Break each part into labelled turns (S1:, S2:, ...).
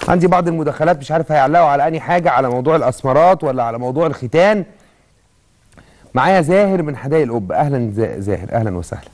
S1: عندي بعض المداخلات مش عارف هيعلقوا على انهي حاجه على موضوع الاسمرات ولا على موضوع الختان معايا زاهر من حدائق القبه اهلا ز- زاهر اهلا وسهلا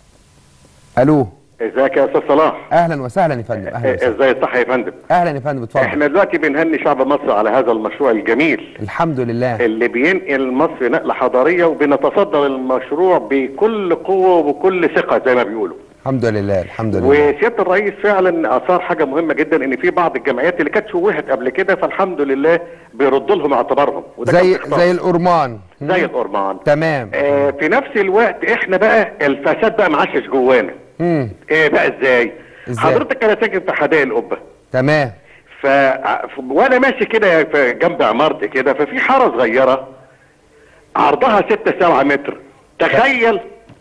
S1: الو
S2: ازيك يا استاذ صلاح
S1: اهلا وسهلا يا فندم اهلا وسهلا
S2: ازاي الصحه يا فندم
S1: اهلا يا فندم اتفضل
S2: احنا دلوقتي بنهني شعب مصر على هذا المشروع الجميل
S1: الحمد لله
S2: اللي بينقل مصر نقله حضاريه وبنتصدر المشروع بكل قوه وبكل ثقه زي ما بيقولوا
S1: الحمد لله الحمد لله
S2: وسياده الرئيس فعلا اثار حاجه مهمه جدا ان في بعض الجمعيات اللي كانت شوهت قبل كده فالحمد لله بيردوا لهم اعتبارهم وده كان
S1: زي
S2: باختصار.
S1: زي الأرمان
S2: زي الأرمان
S1: تمام
S2: آه في نفس الوقت احنا بقى الفساد بقى معشش جوانا
S1: امم
S2: ايه بقى ازاي؟
S1: إزاي؟
S2: حضرتك انا ساكن في حدائق القبه
S1: تمام
S2: ف وانا ماشي كده في جنب عمارتي كده ففي حاره صغيره عرضها 6 7 متر تخيل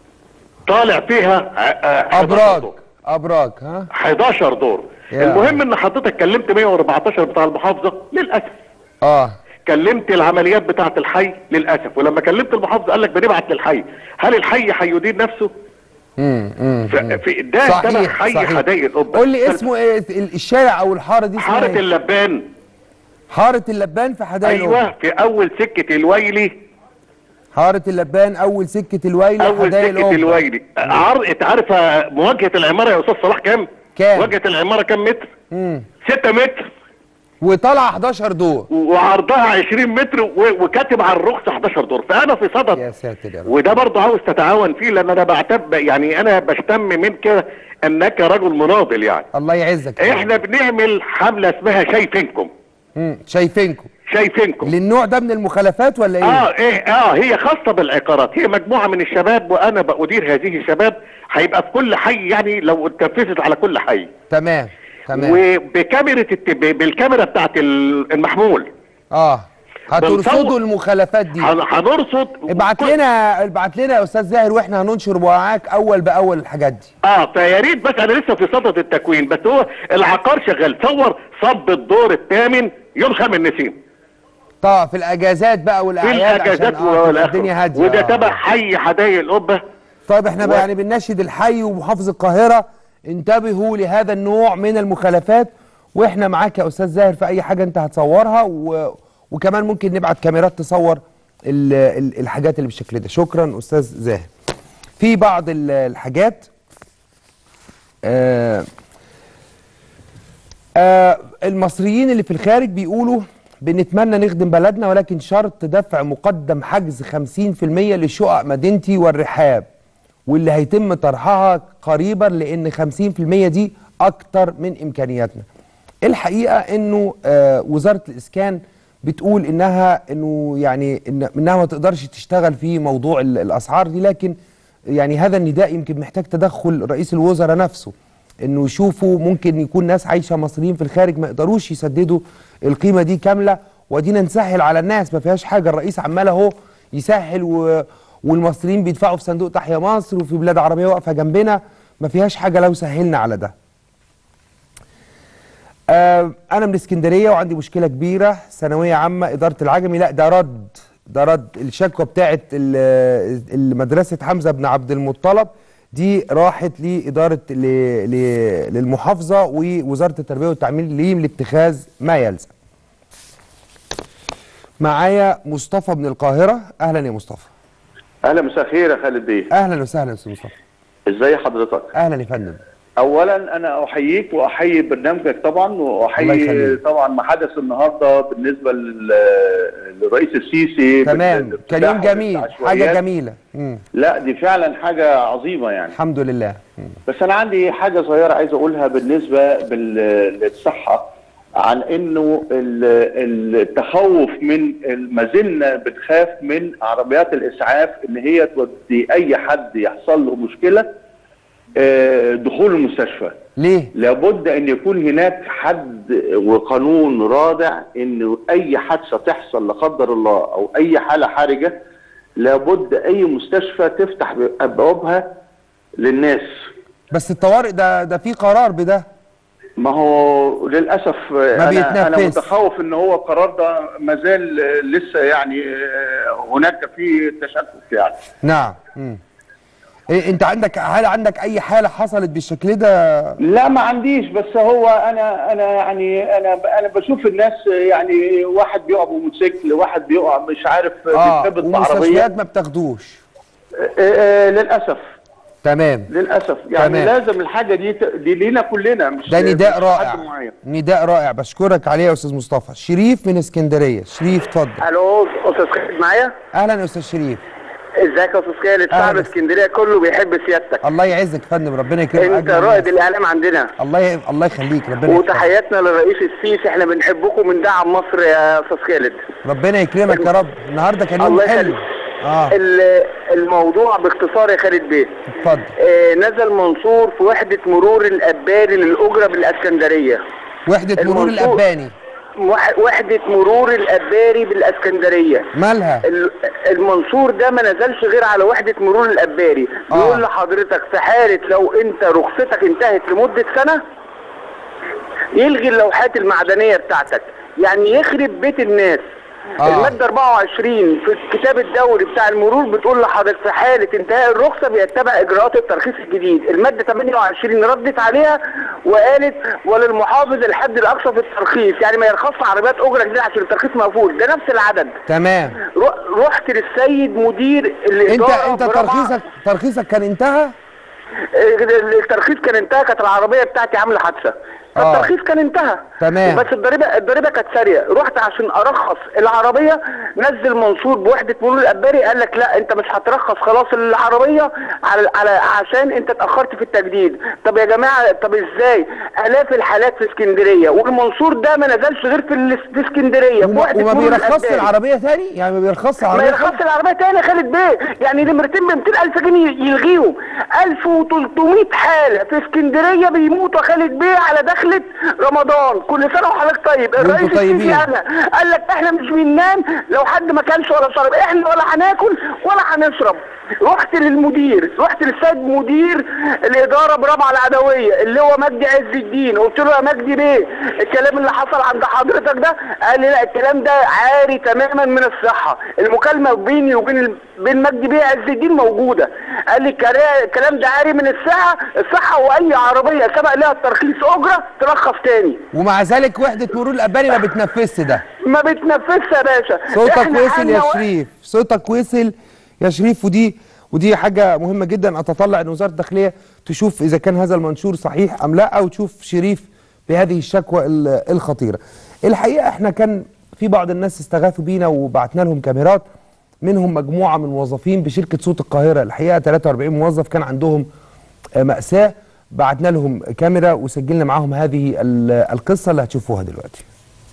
S2: طالع فيها ع- آه، 11
S1: ابراج
S2: دور.
S1: ابراج ها
S2: 11 دور
S1: يا.
S2: المهم ان حضرتك كلمت 114 بتاع المحافظه للاسف
S1: اه
S2: كلمت العمليات بتاعه الحي للاسف ولما كلمت المحافظه قال لك بنبعت للحي هل الحي هيدين نفسه
S1: امم امم
S2: ف- في ده تبع حي حدائق القبه
S1: قول لي اسمه ايه ال- الشارع او الحاره دي اسمها
S2: حاره
S1: إيه؟
S2: اللبان
S1: حاره اللبان في حدائق القبة.
S2: ايوه في اول سكه الويلي
S1: حاره اللبان اول سكه الويلي
S2: اول
S1: حدائق
S2: سكه
S1: القبة.
S2: الويلي عرض انت عارف آه، مواجهه العماره يا استاذ صلاح كام؟
S1: كام؟
S2: مواجهه العماره كام متر؟
S1: امم
S2: 6 متر
S1: وطلع 11 دور
S2: وعرضها 20 متر و- وكاتب على الرخصه 11 دور فانا في صدد
S1: يا ساتر يا رب
S2: وده برضه عاوز تتعاون فيه لان انا بعتب يعني انا بشتم منك انك رجل مناضل يعني
S1: الله يعزك يا رب.
S2: احنا بنعمل حمله اسمها شايفينكم
S1: مم. شايفينكم
S2: شايفينكم
S1: للنوع ده من المخالفات ولا ايه
S2: اه ايه اه هي خاصه بالعقارات هي مجموعه من الشباب وانا بأدير هذه الشباب هيبقى في كل حي يعني لو اتنفذت على كل حي
S1: تمام تمام
S2: وبكاميرا الت... ب- بالكاميرا بتاعت ال- المحمول
S1: اه هترصدوا
S2: بنصور-
S1: المخالفات دي
S2: هن- هنرصد
S1: ابعت
S2: كل-
S1: لنا ابعت لنا يا استاذ زاهر واحنا هننشر معاك اول باول الحاجات دي
S2: اه فيا ريت بس انا لسه في صدد التكوين بس هو العقار شغال صور صب الدور الثامن يوم خام النسيم
S1: طبعا في الاجازات بقى
S2: في
S1: والاعياد
S2: الاجازات
S1: عشان اه تبقى
S2: والاخر
S1: الدنيا هاديه
S2: وده
S1: آه.
S2: تبع حي حدائق القبه
S1: طيب احنا بقى
S2: و-
S1: يعني بنناشد الحي ومحافظ القاهره انتبهوا لهذا النوع من المخالفات واحنا معاك يا استاذ زاهر في اي حاجه انت هتصورها و... وكمان ممكن نبعت كاميرات تصور ال... ال... الحاجات اللي بالشكل ده شكرا استاذ زاهر في بعض ال- الحاجات آه آه المصريين اللي في الخارج بيقولوا بنتمنى نخدم بلدنا ولكن شرط دفع مقدم حجز 50% لشقق مدينتي والرحاب واللي هيتم طرحها قريبا لان 50% دي اكتر من امكانياتنا الحقيقه انه آه وزاره الاسكان بتقول انها انه يعني إن انها ما تقدرش تشتغل في موضوع ال- الاسعار دي لكن يعني هذا النداء يمكن محتاج تدخل رئيس الوزراء نفسه انه يشوفوا ممكن يكون ناس عايشه مصريين في الخارج ما يقدروش يسددوا القيمه دي كامله ودينا نسهل على الناس ما فيهاش حاجه الرئيس عمال اهو يسهل و... والمصريين بيدفعوا في صندوق تحيا مصر وفي بلاد عربيه واقفه جنبنا ما فيهاش حاجه لو سهلنا على ده آه انا من اسكندريه وعندي مشكله كبيره ثانويه عامه اداره العجمي لا ده رد ده رد الشكوى بتاعه ال- ال- مدرسه حمزه بن عبد المطلب دي راحت لاداره ل- ل- للمحافظه ووزاره التربيه والتعليم لاتخاذ ما يلزم معايا مصطفى من القاهره اهلا يا مصطفى
S3: اهلا مساء الخير يا خالد بيه
S1: اهلا وسهلا يا استاذ مصطفى
S3: ازاي حضرتك
S1: اهلا يا فندم
S3: اولا انا احييك واحيي برنامجك طبعا
S1: الله
S3: واحيي
S1: يخليك.
S3: طبعا ما حدث النهارده بالنسبه لل- للرئيس السيسي
S1: تمام
S3: بال-
S1: كان يوم
S3: بالابتداع
S1: جميل
S3: والعشوائيات.
S1: حاجه جميله مم.
S3: لا دي فعلا حاجه عظيمه يعني
S1: الحمد لله مم.
S3: بس انا عندي حاجه صغيره عايز اقولها بالنسبه بال- للصحه عن انه ال- التخوف من ما زلنا بنخاف من عربيات الاسعاف ان هي تودي اي حد يحصل له مشكله آه، دخول المستشفى
S1: ليه
S3: لابد ان يكون هناك حد وقانون رادع ان اي حادثه تحصل لا قدر الله او اي حاله حرجه لابد اي مستشفى تفتح ابوابها للناس
S1: بس الطوارئ ده ده في قرار بده
S3: ما هو للاسف انا انا
S1: بيتنفذ.
S3: متخوف ان هو القرار ده ما زال لسه يعني آه، هناك فيه تشكك يعني
S1: نعم مم. إيه انت عندك هل عندك اي حاله حصلت بالشكل ده
S3: لا ما عنديش بس هو انا انا يعني انا انا بشوف الناس يعني واحد بيقع بموتوسيكل واحد بيقع مش عارف
S1: اه
S3: بيتخبط
S1: ومستشفيات
S3: بعربيه
S1: ما بتاخدوش
S3: آه، آه، للاسف
S1: تمام
S3: للاسف يعني
S1: تمام.
S3: لازم الحاجه دي ت- دي لينا كلنا مش
S1: ده نداء
S3: مش
S1: رائع
S3: حد معين
S1: نداء رائع بشكرك عليه يا استاذ مصطفى شريف من اسكندريه شريف اتفضل
S4: الو استاذ خالد معايا
S1: اهلا يا استاذ شريف
S4: ازيك يا استاذ خالد
S1: أهلا.
S4: شعب اسكندريه كله بيحب سيادتك
S1: الله يعزك يا فندم ربنا يكرمك
S4: انت
S1: أجمل
S4: رائد
S1: ناس.
S4: الاعلام عندنا
S1: الله ي... الله يخليك ربنا يحفظك.
S4: وتحياتنا للرئيس السيسي احنا بنحبكم من دعم مصر يا استاذ خالد
S1: ربنا يكرمك يا رب النهارده كان يوم
S4: الله
S1: حلو
S4: يخليك
S1: اه
S4: ال- الموضوع باختصار يا خالد بيه
S1: اتفضل
S4: آه نزل منصور في وحده مرور الاباري للاجره بالاسكندريه
S1: وحده مرور
S4: المنصور-
S1: الاباني
S4: وح- وحده مرور الاباري بالاسكندريه
S1: مالها
S4: ال- المنصور ده ما نزلش غير على وحدة مرور الأباري
S1: آه.
S4: بيقول لحضرتك في حالة لو أنت رخصتك انتهت لمدة سنة يلغي اللوحات المعدنية بتاعتك يعني يخرب بيت الناس
S1: آه.
S4: المادة 24 في الكتاب الدوري بتاع المرور بتقول لحضرتك في حالة انتهاء الرخصة بيتبع إجراءات الترخيص الجديد المادة 28 ردت عليها وقالت وللمحافظ الحد الأقصى في الترخيص يعني ما يرخصش عربيات أجرة جديدة عشان الترخيص مقفول ده نفس العدد
S1: تمام
S4: رو- رحت للسيد مدير
S1: انت
S4: الاداره
S1: انت
S4: برابعة.
S1: ترخيصك ترخيصك كان انتهى
S4: ال- الترخيص كان انتهى كانت العربيه بتاعتي عامله حادثه
S1: آه.
S4: الترخيص كان انتهى
S1: تمام.
S4: بس الضريبه الضريبه كانت ساريه رحت عشان ارخص العربيه نزل منصور بوحده مرور الاباري قال لك لا انت مش هترخص خلاص العربيه على على عشان انت اتاخرت في التجديد طب يا جماعه طب ازاي الاف الحالات في اسكندريه والمنصور ده ما نزلش غير في ال- في اسكندريه في
S1: وما,
S4: وحده
S1: وما
S4: مرور
S1: بيرخصش
S4: الأباري.
S1: العربيه تاني يعني ما بيرخصش
S4: ما
S1: العربيه
S4: يرخصش العربيه تاني يا خالد بيه يعني نمرتين ب 200000 جنيه يلغيهم 1300 حاله في اسكندريه بيموتوا يا خالد بيه على دخله رمضان كل سنه وحضرتك طيب الرئيس
S1: طيبين.
S4: السيسي قال قال لك احنا مش بننام لو حد ما كلش ولا شرب احنا ولا هناكل ولا هنشرب رحت للمدير رحت للسيد مدير الاداره برابعه العدويه اللي هو مجدي عز الدين قلت له يا مجدي بيه الكلام اللي حصل عند حضرتك ده قال لي لا الكلام ده عاري تماما من الصحه المكالمه بيني وبين ال- بين مجدي بيه عز الدين موجوده قال لي الكلا- الكلام ده عاري من الصحه الصحه واي عربيه سبق لها الترخيص اجره ترخص تاني
S1: ومع ذلك وحده مرور الاباني ما بتنفذش ده
S4: ما بتنفذش يا باشا
S1: صوتك
S4: إحنا
S1: وصل
S4: حالنا
S1: يا
S4: و-
S1: شريف صوتك وصل يا شريف ودي ودي حاجة مهمة جدا أتطلع أن وزارة الداخلية تشوف إذا كان هذا المنشور صحيح أم لا أو تشوف شريف بهذه الشكوى ال- الخطيرة الحقيقة إحنا كان في بعض الناس استغاثوا بينا وبعتنا لهم كاميرات منهم مجموعة من موظفين بشركة صوت القاهرة الحقيقة 43 موظف كان عندهم آه، مأساة بعتنا لهم كاميرا وسجلنا معاهم هذه ال- القصة اللي هتشوفوها دلوقتي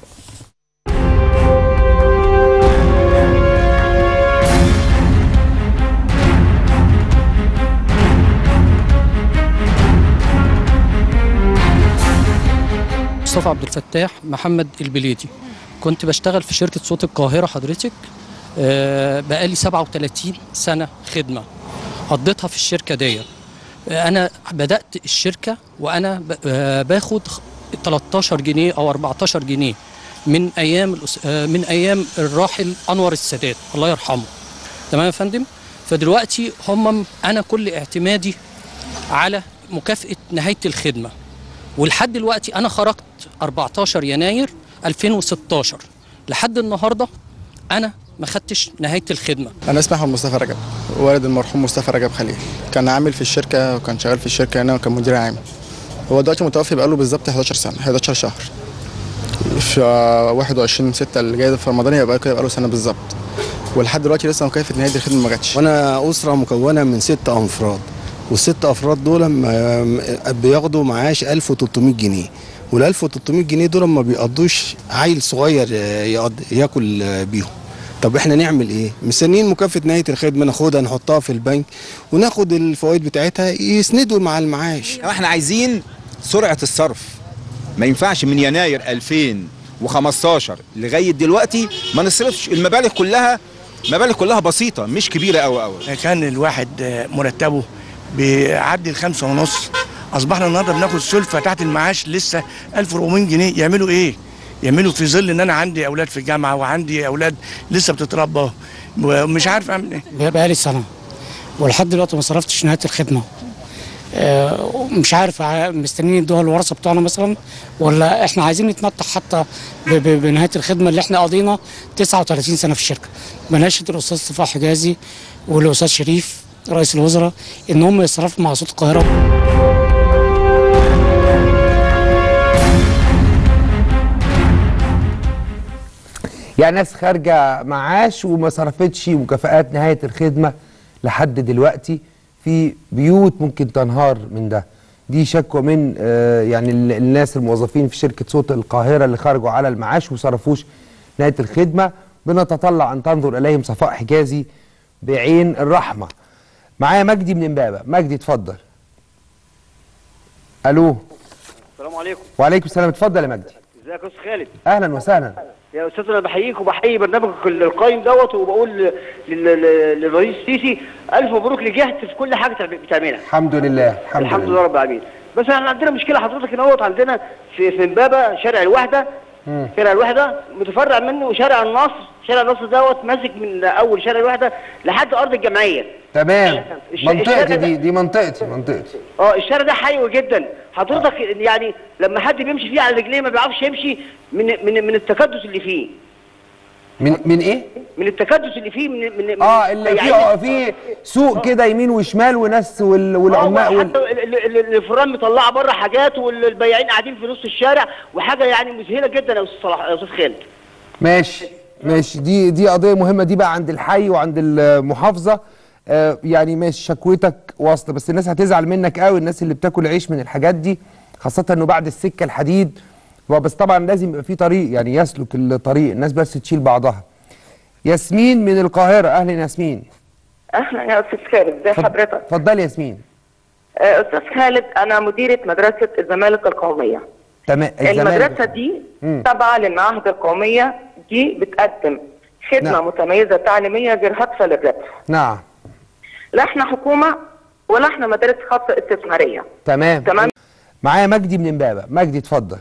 S5: مصطفى عبد الفتاح محمد البليدي كنت بشتغل في شركة صوت القاهرة حضرتك آه، بقالي 37 سنة خدمة قضيتها في الشركة دي آه، أنا بدأت الشركة وأنا ب- آه، باخد خ- 13 جنيه أو 14 جنيه من أيام الأس- آه، من أيام الراحل أنور السادات الله يرحمه تمام يا فندم فدلوقتي هم أنا كل اعتمادي على مكافأة نهاية الخدمة ولحد دلوقتي انا خرجت 14 يناير 2016 لحد النهارده انا ما خدتش نهايه الخدمه
S6: انا اسمي احمد مصطفى رجب والد المرحوم مصطفى رجب خليل كان عامل في الشركه وكان شغال في الشركه هنا وكان مدير عام هو دلوقتي متوفي بقاله بالظبط 11 سنه 11 شهر في 21 6 اللي جاي ده في رمضان يبقى كده بقاله سنه بالظبط ولحد دلوقتي لسه مكافاه نهايه الخدمه ما جاتش
S7: وانا اسره مكونه من ست افراد والست افراد دول م- بياخدوا معاش 1300 جنيه وال 1300 جنيه دول ما بيقضوش عيل صغير يقضي ياكل بيهم طب احنا نعمل ايه مستنيين مكافاه نهايه الخدمه ناخدها نحطها في البنك وناخد الفوائد بتاعتها يسندوا مع المعاش
S8: احنا عايزين سرعة الصرف ما ينفعش من يناير 2015 لغاية دلوقتي ما نصرفش المبالغ كلها مبالغ كلها بسيطة مش كبيرة قوي قوي
S9: كان الواحد آه، مرتبه بيعدي الخمسة ونص أصبحنا النهاردة بناخد سلفة تحت المعاش لسه 1400 جنيه يعملوا إيه؟ يعملوا في ظل إن أنا عندي أولاد في الجامعة وعندي أولاد لسه بتتربى ومش عارف أعمل إيه
S10: بقالي سنة ولحد دلوقتي ما صرفتش نهايه الخدمه آه، مش عارف ع- مستنيين يدوها الورثه بتوعنا مثلا ولا احنا عايزين نتمتع حتى ب- ب- بنهايه الخدمه اللي احنا قضينا 39 سنه في الشركه بناشد الاستاذ صفاء حجازي والاستاذ شريف رئيس الوزراء ان هم يتصرفوا مع صوت القاهره
S1: يعني ناس خارجه معاش وما صرفتش مكافآت نهايه الخدمه لحد دلوقتي في بيوت ممكن تنهار من ده دي شكوى من آه، يعني ال- الناس الموظفين في شركه صوت القاهره اللي خرجوا على المعاش وما صرفوش نهايه الخدمه بنتطلع ان تنظر اليهم صفاء حجازي بعين الرحمه معايا مجدي من امبابه مجدي اتفضل الو
S11: السلام عليكم
S1: وعليكم السلام اتفضل يا مجدي
S11: ازيك يا استاذ خالد
S1: اهلا وسهلا
S11: يا استاذ انا بحييك وبحيي برنامجك القايم دوت وبقول لل- لل- للرئيس السيسي الف مبروك لجهت في كل حاجه تعب- بتعملها
S1: الحمد لله الحمد,
S11: الحمد
S1: لله
S11: لله رب العالمين بس احنا عندنا مشكله حضرتك ان هوت عندنا في في امبابه شارع الوحده
S1: مم.
S11: شارع الوحده متفرع منه شارع النصر شارع النصر دوت ماسك من اول شارع الوحده لحد ارض الجمعيه
S1: تمام
S11: الش-
S1: منطقتي
S11: الشارع
S1: دي
S11: ده-
S1: دي منطقتي منطقتي
S11: اه الشارع ده حيوي جدا حضرتك يعني لما حد بيمشي فيه على رجليه ما بيعرفش يمشي من من من التكدس اللي فيه
S1: من من ايه
S11: من التكدس اللي فيه من من
S1: اه اللي
S11: يعني-
S1: فيه في سوق كده يمين وشمال وناس وال- والعمال وال...
S11: حتى ال- ال- ال- الفران مطلعه بره حاجات والبياعين قاعدين في نص الشارع وحاجه يعني مذهله جدا يا استاذ صلاح يا استاذ خالد
S1: ماشي ماشي دي دي قضيه مهمه دي بقى عند الحي وعند المحافظه آه يعني ماشي شكوتك واصله بس الناس هتزعل منك قوي الناس اللي بتاكل عيش من الحاجات دي خاصه انه بعد السكه الحديد هو بس طبعا لازم يبقى في طريق يعني يسلك الطريق الناس بس تشيل بعضها ياسمين من القاهره اهلا ياسمين
S12: اهلا يا استاذ خالد ازي حضرتك
S1: اتفضلي ياسمين
S12: آه، استاذ خالد انا مديره مدرسه الزمالك القوميه
S1: تمام
S12: المدرسه دي
S1: مم.
S12: تابعه للمعاهد القوميه دي بتقدم خدمه
S1: نعم.
S12: متميزه تعليميه غير هادفه للربح
S1: نعم
S12: لا احنا حكومه ولا احنا مدارس خاصه استثماريه
S1: تمام
S12: تمام
S1: معايا مجدي من امبابه مجدي اتفضل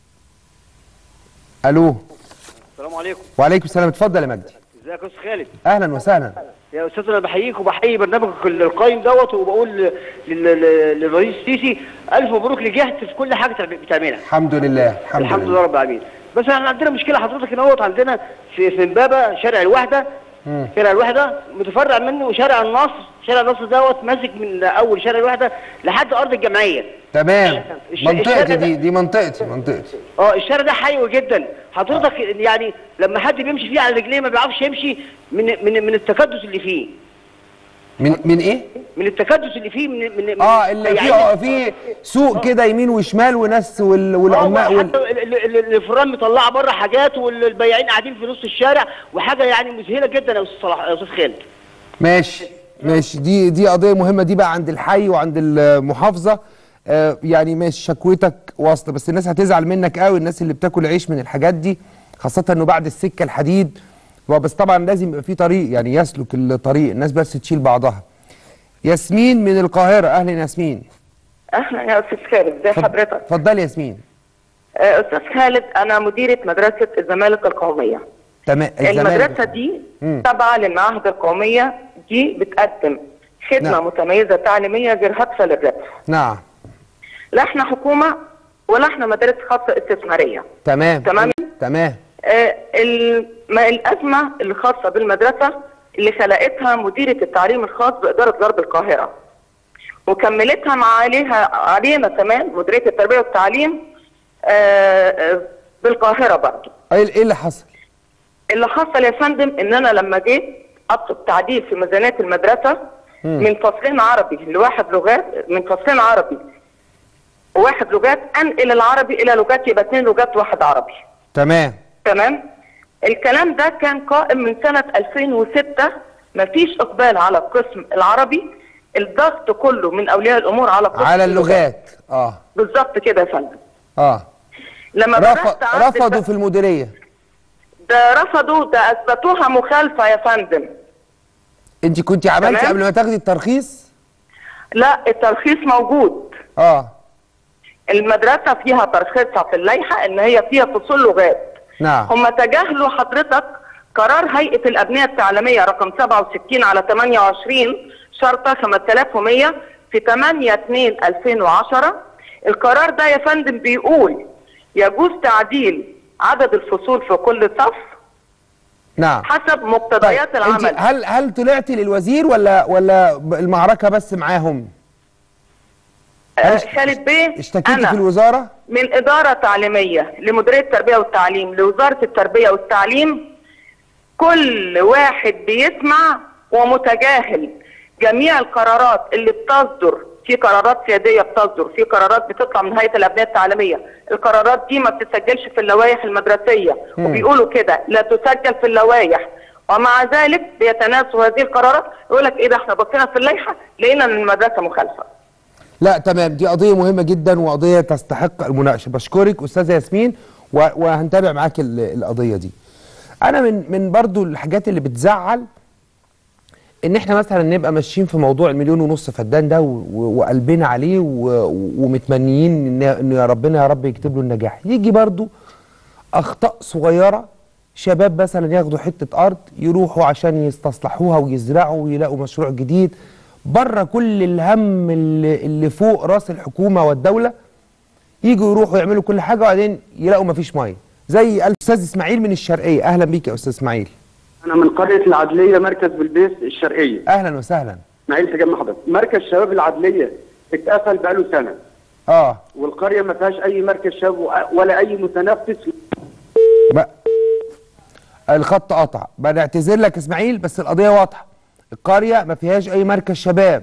S1: الو
S11: السلام عليكم
S1: وعليكم السلام اتفضل يا مجدي
S11: ازيك يا استاذ خالد
S1: اهلا وسهلا
S11: يا استاذ انا بحييك وبحيي برنامجك القايم دوت وبقول لل- لل- للرئيس السيسي الف مبروك لجهت في كل حاجه تعب- بتعملها
S1: الحمد لله الحمد,
S11: الحمد
S1: لله
S11: لله رب العالمين بس احنا عندنا مشكله حضرتك ان هوت عندنا في في امبابه شارع الوحده
S1: مم.
S11: شارع الوحده متفرع منه شارع النصر شارع النصر دوت ماسك من اول شارع الوحده لحد ارض الجمعيه
S1: تمام
S11: الش-
S1: منطقتي
S11: الشارع
S1: دي
S11: ده-
S1: دي منطقتي منطقتي
S11: اه الشارع ده حيوي جدا حضرتك يعني لما حد بيمشي فيه على رجليه ما بيعرفش يمشي من من من التكدس اللي فيه
S1: من من ايه
S11: من التكدس اللي فيه من من
S1: اه اللي فيه في سوق كده يمين وشمال وناس وال... والعمال وال...
S11: حتى ال- ال- ال- الفران مطلعه بره حاجات والبياعين قاعدين في نص الشارع وحاجه يعني مذهله جدا يا استاذ صلاح يا استاذ خالد
S1: ماشي ماشي دي دي قضيه مهمه دي بقى عند الحي وعند المحافظه آه يعني ماشي شكوتك واصله بس الناس هتزعل منك قوي الناس اللي بتاكل عيش من الحاجات دي خاصه انه بعد السكه الحديد هو بس طبعا لازم يبقى في طريق يعني يسلك الطريق الناس بس تشيل بعضها ياسمين من القاهره اهلا ياسمين
S12: اهلا يا استاذ خالد ازي حضرتك
S1: اتفضلي ياسمين
S12: آه، استاذ خالد انا مديره مدرسه الزمالك القوميه
S1: تمام
S12: المدرسه دي
S1: مم.
S12: تابعه للمعاهد القوميه دي بتقدم خدمه
S1: نعم.
S12: متميزه تعليميه غير هادفه للربح
S1: نعم
S12: لا احنا حكومه ولا احنا مدارس خاصه استثماريه
S1: تمام
S12: تمام.
S1: تمام
S12: آه، الم- الازمه الخاصه بالمدرسه اللي خلقتها مديره التعليم الخاص باداره غرب القاهره وكملتها مع عليها علينا كمان مديريه التربيه والتعليم آه، آه، بالقاهره برضه
S1: ايه إيه اللي حصل
S12: اللي حصل يا فندم ان انا لما جيت اطلب تعديل في ميزانيه المدرسه
S1: مم.
S12: من فصلين عربي لواحد لغات من فصلين عربي وواحد لغات انقل العربي الى لغات يبقى اثنين لغات واحد عربي
S1: تمام
S12: تمام الكلام ده كان قائم من سنه 2006 مفيش اقبال على القسم العربي الضغط كله من اولياء الامور على قسم
S1: على اللغات اه
S12: بالظبط كده يا فندم
S1: اه
S12: لما
S1: رف...
S12: بدأت أعدل
S1: رفضوا
S12: بقى-
S1: في المديريه
S12: ده رفضوا ده اثبتوها مخالفه يا فندم
S1: انت كنت عملتي
S12: تمام.
S1: قبل ما تاخدي الترخيص
S12: لا الترخيص موجود
S1: اه
S12: المدرسه فيها ترخيصها في اللائحه ان هي فيها فصول لغات
S1: نعم
S12: هم تجاهلوا حضرتك قرار هيئه الابنيه التعليميه رقم 67 على 28 شرطه 5100 في 8 2 2010 القرار ده يا فندم بيقول يجوز تعديل عدد الفصول في كل صف
S1: نعم
S12: حسب مقتضيات
S1: انت
S12: العمل
S1: هل هل طلعتي للوزير ولا ولا المعركه بس معاهم
S12: آه، خالد بيه
S1: اشتكيتي
S12: أنا
S1: في الوزاره
S12: من إدارة تعليمية لمديرية التربية والتعليم لوزارة التربية والتعليم كل واحد بيسمع ومتجاهل جميع القرارات اللي بتصدر في قرارات سيادية بتصدر في قرارات بتطلع من هيئة الأبنية التعليمية القرارات دي ما بتسجلش في اللوائح المدرسية
S1: مم.
S12: وبيقولوا كده لا تسجل في اللوائح ومع ذلك بيتناسوا هذه القرارات يقول لك ايه ده احنا بصينا في اللائحة لقينا ان المدرسة مخالفة
S1: لا تمام دي قضيه مهمه جدا وقضيه تستحق المناقشه بشكرك استاذه ياسمين و- وهنتابع معاك ال- القضيه دي انا من من برضو الحاجات اللي بتزعل ان احنا مثلا نبقى ماشيين في موضوع المليون ونص فدان ده و- و- وقلبنا عليه و- ومتمنيين ان إن يا ربنا يا رب يكتب له النجاح يجي برضو اخطاء صغيره شباب مثلا ياخدوا حته ارض يروحوا عشان يستصلحوها ويزرعوا ويلاقوا مشروع جديد بره كل الهم اللي, اللي فوق راس الحكومه والدوله يجوا يروحوا يعملوا كل حاجه وبعدين يلاقوا مفيش ميه زي الاستاذ اسماعيل من الشرقيه اهلا بيك يا استاذ اسماعيل
S13: انا من قريه العدليه مركز بلبيس الشرقيه
S1: اهلا وسهلا
S13: اسماعيل في جنب حضرتك مركز شباب العدليه اتقفل بقاله سنه
S1: اه
S13: والقريه ما فيهاش اي مركز شباب و- ولا اي متنفس
S1: بقى الخط قطع بنعتذر لك اسماعيل بس القضيه واضحه القريه ما فيهاش اي مركز شباب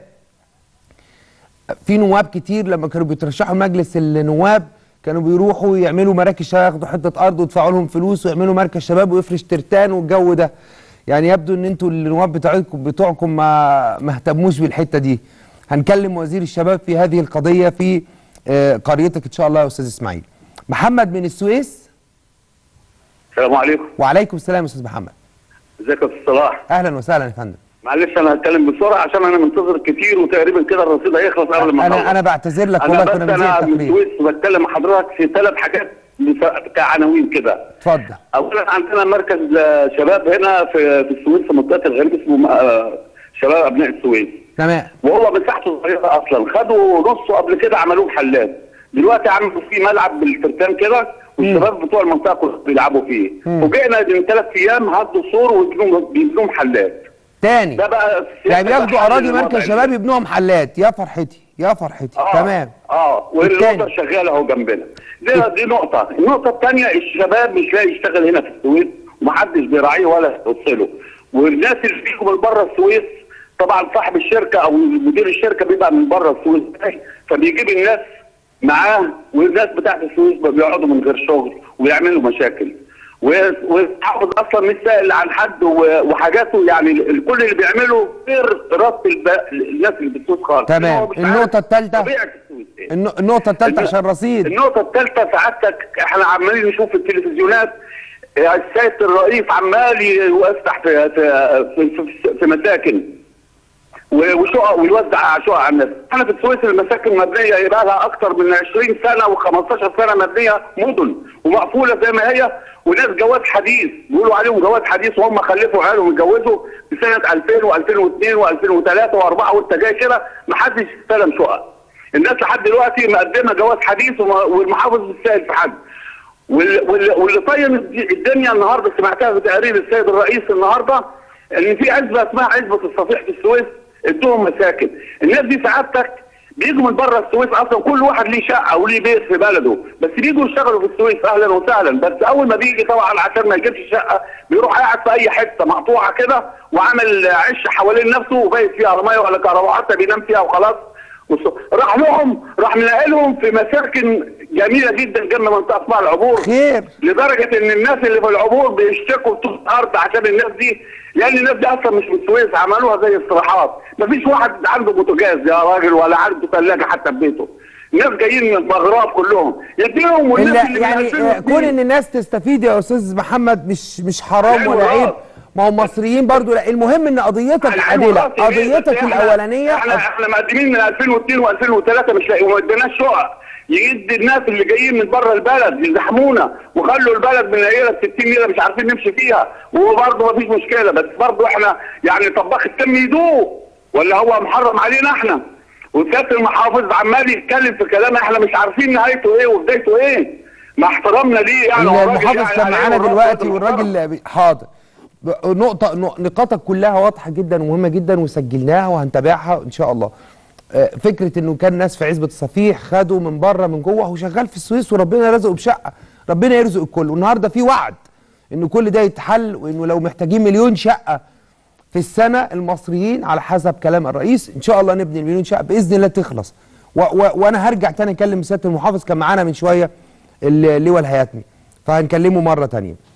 S1: في نواب كتير لما كانوا بيترشحوا مجلس النواب كانوا بيروحوا يعملوا مراكز شباب ياخدوا حته ارض ويدفعوا لهم فلوس ويعملوا مركز شباب ويفرش ترتان والجو ده يعني يبدو ان انتوا النواب بتوعكم بتوعكم ما ما اهتموش بالحته دي هنكلم وزير الشباب في هذه القضيه في آه، قريتك ان شاء الله يا استاذ اسماعيل محمد من السويس
S2: السلام عليكم
S1: وعليكم السلام يا استاذ محمد
S2: ازيك يا استاذ صلاح
S1: اهلا وسهلا يا فندم
S2: معلش انا هتكلم بسرعه عشان انا منتظر كتير وتقريبا كده الرصيد هيخلص قبل ما
S1: انا
S2: نخلص.
S1: انا بعتذر لك
S2: انا
S1: والله
S2: بس
S1: كنا بنزيد
S2: انا من
S1: التقرير
S2: السويس بتكلم مع حضرتك في ثلاث حاجات بس- كعناوين كده
S1: اتفضل
S2: اولا عندنا مركز آه، شباب هنا في في السويس في منطقه الغريب اسمه آه، شباب ابناء السويس
S1: تمام
S2: وهو مساحته صغيره اصلا خدوا نصه قبل كده عملوه محلات دلوقتي عملوا فيه ملعب بالفرتان كده والشباب بتوع المنطقه كلهم بيلعبوا فيه
S1: مم.
S2: وجئنا من ثلاث ايام هدوا سور وبيبنوا بيبنوا محلات
S1: تاني
S2: ده بقى
S1: يعني بياخدوا
S2: حل
S1: اراضي
S2: الوضع
S1: مركز شباب يبنوها محلات يا فرحتي يا فرحتي
S2: آه.
S1: تمام
S2: اه والنقطه شغاله اهو جنبنا دي دي نقطه النقطه الثانيه الشباب مش لاقي يشتغل هنا في السويس ومحدش بيراعيه ولا يوصله والناس اللي بيجوا من بره السويس طبعا صاحب الشركه او مدير الشركه بيبقى من بره السويس فبيجيب الناس معاه والناس بتاعت السويس بيقعدوا من غير شغل ويعملوا مشاكل و- والحافظ اصلا مش سائل عن حد و- وحاجاته يعني ال- كل اللي بيعمله غير ربط الب- الناس اللي بتسوس خالص هو
S1: تمام
S2: مش عارف
S1: النقطة الثالثة
S2: طبيعه السويس إيه.
S1: الن- النقطة الثالثة عشان رصيد
S2: النقطة الثالثة سعادتك احنا عمالين نشوف في التلفزيونات آه، السيد الرئيس عمال يوسع في في في, في, في مساكن و- وشقق ويوزع شقق على الناس. احنا في السويس المساكن مبنيه يبقى لها اكثر من 20 سنه و15 سنه مبنيه مدن ومقفوله زي ما هي وناس جواز حديث بيقولوا عليهم جواز حديث وهم خلفوا عيالهم اتجوزوا في سنه 2000 و2002 و2003 و4 وانت جاي كده محدش استلم شقق. الناس لحد دلوقتي مقدمه جواز حديث وما- والمحافظ مش سائل في حد. وال- وال- واللي طين الد- الدنيا النهارده سمعتها في تقرير السيد الرئيس النهارده ان في عزبه اسمها عزبه الصفيح في السويس ادوهم مساكن الناس دي سعادتك بيجوا من بره السويس اصلا كل واحد ليه شقه وليه بيت في بلده بس بيجوا يشتغلوا في السويس اهلا وسهلا بس اول ما بيجي طبعا عشان ما يجيبش شقه بيروح قاعد في اي حته مقطوعه كده وعامل عش حوالين نفسه وبايت فيها لا ميه ولا كهرباء حتى بينام فيها وخلاص وص- راح لهم راح منقلهم في مساكن جميله جدا جنب منطقه اسمها العبور
S1: خير
S2: لدرجه ان الناس اللي في العبور بيشتكوا بطول الارض عشان الناس دي لان الناس دي اصلا مش من السويس عملوها زي استراحات مفيش واحد عنده بوتاجاز يا راجل ولا عنده ثلاجه حتى في بيته الناس جايين من المغرب كلهم يديهم والناس
S1: إلا
S2: اللي من
S1: يعني
S2: 2002
S1: آه، كون ان الناس تستفيد يا استاذ محمد مش مش حرام
S2: عين
S1: ولا عيب
S2: وراس.
S1: ما هم مصريين برضو لا المهم ان قضيتك
S2: على عين
S1: عادله
S2: وراسي ليه؟ بس
S1: قضيتك
S2: إحنا-
S1: الاولانيه
S2: احنا احنا مقدمين من 2002 و2003 مش لاقي وما اديناش شقق يدي الناس اللي جايين من بره البلد يزحمونا وخلوا البلد من ليله 60 ليله مش عارفين نمشي فيها وبرضه ما فيش مشكله بس برضه احنا يعني طباخ التم يدوق ولا هو محرم علينا احنا وسياده المحافظ عمال يتكلم في كلام احنا مش عارفين نهايته ايه وبدايته ايه مع احترامنا ليه يعني هو راجل
S1: المحافظ
S2: يعني
S1: كان
S2: عليه
S1: معانا
S2: والراجل
S1: دلوقتي
S2: راجل
S1: والراجل حاضر ب- نقطة نق- نقاطك كلها واضحة جدا ومهمة جدا وسجلناها وهنتابعها إن شاء الله. آه، فكرة إنه كان ناس في عزبة الصفيح خدوا من بره من جوه هو شغال في السويس وربنا رزقه بشقة، ربنا يرزق الكل، والنهارده في وعد إن كل ده يتحل وإنه لو محتاجين مليون شقة في السنة المصريين على حسب كلام الرئيس إن شاء الله نبني المليون شقة بإذن الله تخلص. و و وأنا هرجع تاني أكلم سيادة المحافظ كان معانا من شوية اللواء الهياتمي فهنكلمه مرة تانية.